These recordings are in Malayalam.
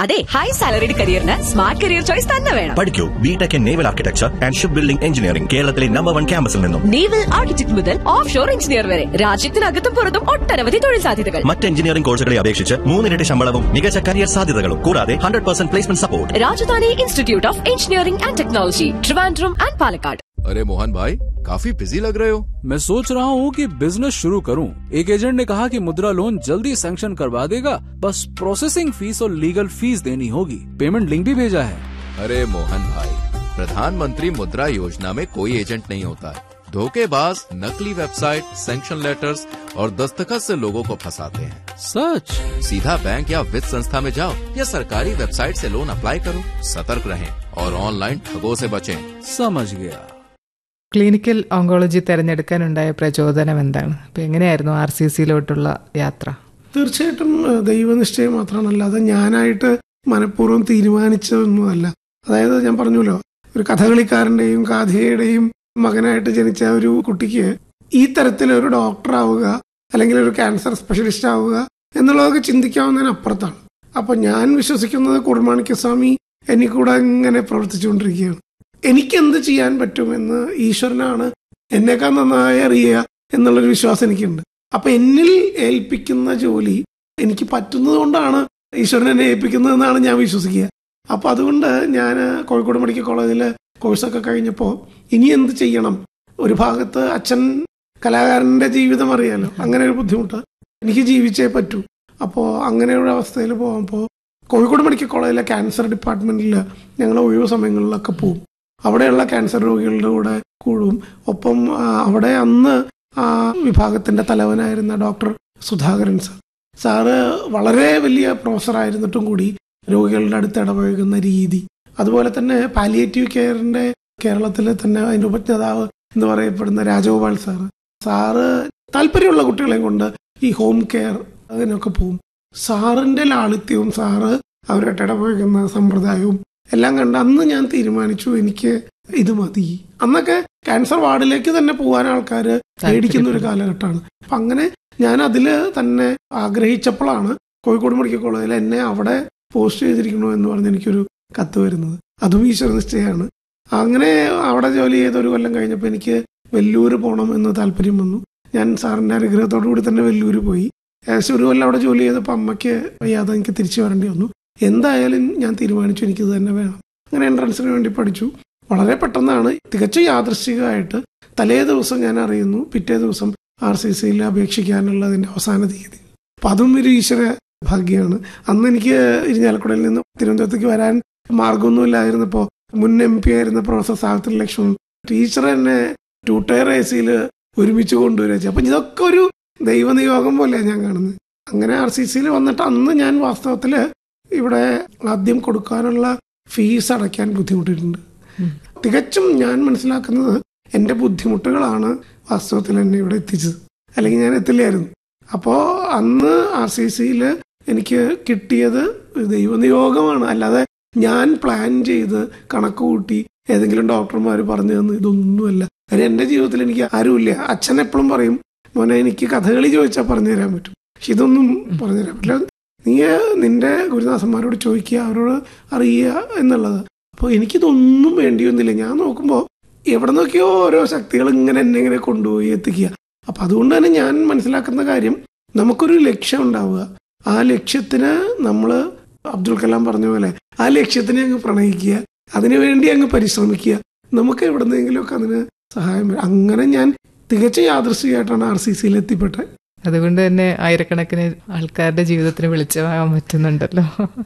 അതെ ഹൈ സാലറിഡ് കരിയറിന് സ്മാർട്ട് കരിയർ ചോയ്സ് തന്നെ വേണം പഠിക്കൂ B Tech in naval architecture and ship building engineering കേരളത്തിലെ നമ്പർ വൺ ക്യാമ്പസിൽ നിന്നും നേവൽ ആർക്കിടെക്ട് മുതൽ ഓഫ് ഷോർ എഞ്ചിനീയർ വരെ രാജ്യത്തിനകത്തും പുറത്തും ഒട്ടനവധി തൊഴിൽ സാധ്യതകൾ മറ്റ് എഞ്ചിനീയറിംഗ് കോഴ്സുകളെ അപേക്ഷിച്ച് മൂന്നിരട്ടി ശമ്പളവും മികച്ച കരിയർ സാധ്യതകളും കൂടാതെ hundred percent placement support Rajadhani institute of engineering and technology Trivandrum and Palakkad अरे मोहन भाई काफी बिजी लग रहे हो मैं सोच रहा हूँ कि बिजनेस शुरू करूँ एक एजेंट ने कहा कि मुद्रा लोन जल्दी सैंक्शन करवा देगा बस प्रोसेसिंग फीस और लीगल फीस देनी होगी पेमेंट लिंक भी भेजा है अरे मोहन भाई प्रधानमंत्री मुद्रा योजना में कोई एजेंट नहीं होता है धोखेबाज नकली वेबसाइट सैंक्शन लेटर्स और दस्तखत से लोगों को फंसाते हैं सच सीधा बैंक या वित्त संस्था में जाओ या सरकारी वेबसाइट से लोन अप्लाई करो सतर्क रहें और ऑनलाइन ठगों से बचें समझ गया ക്ലിനിക്കൽ ഓങ്കോളജി തിരഞ്ഞെടുക്കാനുണ്ടായ പ്രചോദനം എന്താണ് ഇപ്പൊ എങ്ങനെയായിരുന്നു ആർ സി സിയിലോട്ടുള്ള യാത്ര തീർച്ചയായിട്ടും ഏഹ്, ദൈവനിശ്ചയം മാത്രമാണ് അല്ലാതെ ഞാനായിട്ട് മനഃപൂർവ്വം തീരുമാനിച്ചതൊന്നുമല്ല അതായത് ഞാൻ പറഞ്ഞല്ലോ ഒരു കഥകളിക്കാരന്റെയും കാഥികയുടെയും മകനായിട്ട് ജനിച്ച ഒരു കുട്ടിക്ക് ഈ തരത്തിലൊരു ഡോക്ടർ ആവുക അല്ലെങ്കിൽ ഒരു ക്യാൻസർ സ്പെഷ്യലിസ്റ്റ് ആവുക എന്നുള്ളതൊക്കെ ചിന്തിക്കാവുന്നതിന് അപ്പുറത്താണ് അപ്പൊ ഞാൻ വിശ്വസിക്കുന്നത് കുർമാണിക്കസ്വാമി എന്നെ കൂടെ ഇങ്ങനെ പ്രവർത്തിച്ചുകൊണ്ടിരിക്കുകയാണ് എനിക്ക് എന്ത് ചെയ്യാൻ പറ്റുമെന്ന് ഈശ്വരനാണ് എന്നേക്കാൾ നന്നായി അറിയുക എന്നുള്ളൊരു വിശ്വാസം എനിക്കുണ്ട് അപ്പൊ എന്നിൽ ഏൽപ്പിക്കുന്ന ജോലി എനിക്ക് പറ്റുന്നത് കൊണ്ടാണ് ഈശ്വരൻ എന്നെ ഏൽപ്പിക്കുന്നതെന്നാണ് ഞാൻ വിശ്വസിക്കുക അപ്പൊ അതുകൊണ്ട് ഞാൻ കോഴിക്കോട് മെഡിക്കൽ കോളേജിൽ കോഴ്സൊക്കെ കഴിഞ്ഞപ്പോൾ ഇനി എന്ത് ചെയ്യണം ഒരു ഭാഗത്ത് അച്ഛൻ കലാകാരന്റെ ജീവിതം അറിയാലോ അങ്ങനെ ഒരു ബുദ്ധിമുട്ട് എനിക്ക് ജീവിച്ചേ പറ്റൂ അപ്പോൾ അങ്ങനെയുള്ള അവസ്ഥയിൽ പോകുമ്പോൾ കോഴിക്കോട് മെഡിക്കൽ കോളേജിലെ ക്യാൻസർ ഡിപ്പാർട്ട്മെന്റിൽ ഞങ്ങൾ ഒഴിവ് സമയങ്ങളിലൊക്കെ പോകും അവിടെയുള്ള ക്യാൻസർ രോഗികളുടെ കൂടെ കൂടും ഒപ്പം ആ, അവിടെ അന്ന് ആ വിഭാഗത്തിന്റെ തലവനായിരുന്ന ഡോക്ടർ സുധാകരൻ സാർ സാറ് വളരെ വലിയ പ്രൊഫസർ ആയിരുന്നിട്ടും കൂടി രോഗികളുടെ അടുത്ത് ഇടപഴകുന്ന രീതി അതുപോലെ തന്നെ പാലിയേറ്റീവ് കെയറിന്റെ കേരളത്തിലെ തന്നെ അതിന്റെ ഉപജ്ഞാതാവ് എന്ന് പറയപ്പെടുന്ന രാജഗോപാൽ സാറ് സാറ് താല്പര്യമുള്ള കുട്ടികളെയും കൊണ്ട് ഈ ഹോം കെയർ അതിനൊക്കെ പോകും സാറിന്റെ ലാളിത്യവും സാറ് അവരായിട്ട് ഇടപഴകുന്ന സമ്പ്രദായവും എല്ലാം കണ്ട് അന്ന് ഞാൻ തീരുമാനിച്ചു എനിക്ക് ഇത് മതി അന്നൊക്കെ ക്യാൻസർ വാർഡിലേക്ക് തന്നെ പോകാൻ ആൾക്കാർ പേടിക്കുന്ന ഒരു കാലഘട്ടമാണ് അപ്പൊ അങ്ങനെ ഞാൻ അതില് തന്നെ ആഗ്രഹിച്ചപ്പോഴാണ് കോഴിക്കോട് മെഡിക്കൽ കോളേജിൽ എന്നെ അവിടെ പോസ്റ്റ് ചെയ്തിരിക്കണോ എന്ന് പറഞ്ഞ് എനിക്കൊരു കത്ത് വരുന്നത് അതും ഈശ്വര നിശ്ചയമാണ് അങ്ങനെ അവിടെ ജോലി ചെയ്ത ഒരു കൊല്ലം കഴിഞ്ഞപ്പോൾ എനിക്ക് വെല്ലൂര് പോകണം എന്ന് താല്പര്യം വന്നു ഞാൻ സാറിന്റെ അനുഗ്രഹത്തോടു കൂടി തന്നെ വെല്ലൂര് പോയി ഏകദേശം ഒരു കൊല്ലം അവിടെ ജോലി ചെയ്തപ്പോൾ അമ്മയ്ക്ക് വയ്യാതെ എനിക്ക് തിരിച്ചു വരേണ്ടി വന്നു എന്തായാലും ഞാൻ തീരുമാനിച്ചു എനിക്കിത് തന്നെ വേണം അങ്ങനെ എൻട്രൻസിന് വേണ്ടി പഠിച്ചു വളരെ പെട്ടെന്നാണ് തികച്ചും യാദൃശ്ചികമായിട്ട് തലേ ദിവസം ഞാൻ അറിയുന്നു പിറ്റേ ദിവസം ആർ സി സിയിൽ അപേക്ഷിക്കാനുള്ളതിന്റെ അവസാന തീയതി അപ്പൊ അതും ഒരു ഈശ്വര ഭാഗ്യമാണ് അന്ന് എനിക്ക് ഇരിഞ്ഞാലക്കുടയിൽ നിന്ന് തിരുവനന്തപുരത്തേക്ക് വരാൻ മാർഗമൊന്നുമില്ലായിരുന്നപ്പോൾ മുൻ എം പി ആയിരുന്ന പ്രൊഫസർ സാവിത്രി ലക്ഷ്മൺ ടീച്ചർ എന്നെ ടൂ ടയർ എ സിയിൽ ഒരുമിച്ച് കൊണ്ടുവരിക അപ്പൊ ഇതൊക്കെ ഒരു ദൈവനിയോഗം പോലെയാണ് ഞാൻ കാണുന്നത് അങ്ങനെ ആർ സി സിയിൽ വന്നിട്ട് അന്ന് ഞാൻ വാസ്തവത്തില് ഇവിടെ ആദ്യം കൊടുക്കാനുള്ള ഫീസ് അടയ്ക്കാൻ ബുദ്ധിമുട്ടിയിട്ടുണ്ട് തികച്ചും ഞാൻ മനസ്സിലാക്കുന്നത് എൻ്റെ ബുദ്ധിമുട്ടുകളാണ് വാസ്തവത്തിൽ എന്നെ ഇവിടെ എത്തിച്ചത് അല്ലെങ്കിൽ ഞാൻ എത്തില്ലായിരുന്നു അപ്പോൾ അന്ന് ആർ സി സിയിൽ എനിക്ക് കിട്ടിയത് ഒരു ദൈവനിയോഗമാണ് അല്ലാതെ ഞാൻ പ്ലാൻ ചെയ്ത് കണക്ക് കൂട്ടി ഏതെങ്കിലും ഡോക്ടർമാർ പറഞ്ഞു തന്നു ഇതൊന്നുമല്ല കാര്യം എൻ്റെ ജീവിതത്തിൽ എനിക്ക് ആരുമില്ല അച്ഛൻ എപ്പോഴും പറയും മോനെ എനിക്ക് കഥകളി ചോദിച്ചാൽ പറഞ്ഞു തരാൻ പറ്റും പക്ഷെ ഇതൊന്നും പറഞ്ഞു തരാൻ പറ്റില്ല നീ നിന്റെ ഗുരുദാസന്മാരോട് ചോദിക്കുക അവരോട് അറിയുക എന്നുള്ളത് അപ്പോൾ എനിക്കിതൊന്നും വേണ്ടി വന്നില്ല ഞാൻ നോക്കുമ്പോൾ എവിടെ നോക്കിയോ ഓരോ ശക്തികൾ ഇങ്ങനെ എന്നെ ഇങ്ങനെ കൊണ്ടുപോയി എത്തിക്കുക അപ്പൊ അതുകൊണ്ട് തന്നെ ഞാൻ മനസ്സിലാക്കുന്ന കാര്യം നമുക്കൊരു ലക്ഷ്യം ഉണ്ടാവുക ആ ലക്ഷ്യത്തിന് നമ്മൾ അബ്ദുൽ കലാം പറഞ്ഞ പോലെ ആ ലക്ഷ്യത്തിനെ അങ്ങ് പ്രണയിക്കുക അതിനു വേണ്ടി അങ്ങ് പരിശ്രമിക്കുക നമുക്ക് എവിടെന്നെങ്കിലുമൊക്കെ അതിന് സഹായം വരും അങ്ങനെ ഞാൻ തികച്ചും യാദൃശ്ചികമായിട്ടാണ് ആർ സി സിയിൽ എത്തിപ്പെട്ടത് അതുകൊണ്ട് തന്നെ ആയിരക്കണക്കിന് ആൾക്കാരുടെ ജീവിതത്തിന് വെളിച്ചമാകാൻ പറ്റുന്നുണ്ടല്ലോ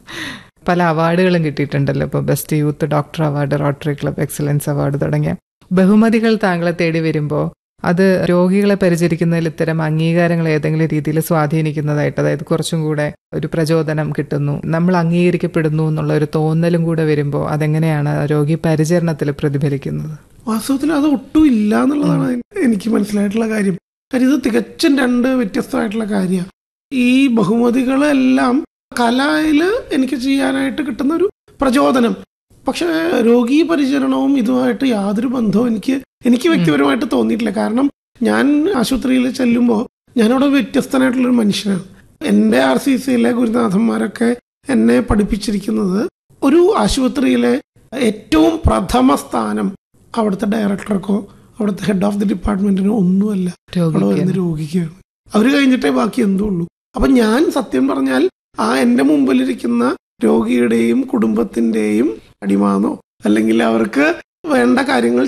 പല അവാർഡുകളും കിട്ടിയിട്ടുണ്ടല്ലോ ഇപ്പോൾ best youth doctor award rotary club excellence award തുടങ്ങിയ ബഹുമതികൾ താങ്കളെ തേടി വരുമ്പോൾ അത് രോഗികളെ പരിചരിക്കുന്നതിൽ ഇത്തരം അംഗീകാരങ്ങൾ ഏതെങ്കിലും രീതിയിൽ സ്വാധീനിക്കുന്നതായിട്ട് അതായത് കുറച്ചും കൂടെ ഒരു പ്രചോദനം കിട്ടുന്നു നമ്മൾ അംഗീകരിക്കപ്പെടുന്നു എന്നുള്ള ഒരു തോന്നലും കൂടെ വരുമ്പോൾ അതെങ്ങനെയാണ് രോഗി പരിചരണത്തിൽ പ്രതിഫലിക്കുന്നത് വാസ്തവത്തിൽ അത് ഒട്ടും ഇല്ല എന്നുള്ളതാണ് എനിക്ക് മനസ്സിലായിട്ടുള്ള കാര്യം കാര്യം ഇത് തികച്ചും രണ്ട് വ്യത്യസ്തമായിട്ടുള്ള കാര്യമാണ് ഈ ബഹുമതികളെല്ലാം കലയിൽ എനിക്ക് ചെയ്യാനായിട്ട് കിട്ടുന്ന ഒരു പ്രചോദനം പക്ഷെ രോഗീ പരിചരണവും ഇതുമായിട്ട് യാതൊരു ബന്ധവും എനിക്ക് എനിക്ക് വ്യക്തിപരമായിട്ട് തോന്നിയിട്ടില്ല കാരണം ഞാൻ ആശുപത്രിയിൽ ചെല്ലുമ്പോൾ ഞാനവിടെ വ്യത്യസ്തനായിട്ടുള്ളൊരു മനുഷ്യനാണ് എൻ്റെ ആർ സി സിയിലെ ഗുരുനാഥന്മാരൊക്കെ എന്നെ പഠിപ്പിച്ചിരിക്കുന്നത് ഒരു ആശുപത്രിയിലെ ഏറ്റവും പ്രഥമ സ്ഥാനം അവിടുത്തെ ഡയറക്ടർക്കോ അവിടുത്തെ ഹെഡ് ഓഫ് ദി ഡിപ്പാർട്ട്മെന്റിനോ ഒന്നുമല്ല അവിടെ വരുന്ന രോഗിക്ക് രോഗിക്കാണ് അവർ കഴിഞ്ഞിട്ടേ ബാക്കി എന്തോ ഉള്ളൂ അപ്പൊ ഞാൻ സത്യം പറഞ്ഞാൽ ആ എന്റെ മുമ്പിലിരിക്കുന്ന രോഗിയുടെയും കുടുംബത്തിന്റെയും അടിമാന്നോ അല്ലെങ്കിൽ അവർക്ക് വേണ്ട കാര്യങ്ങൾ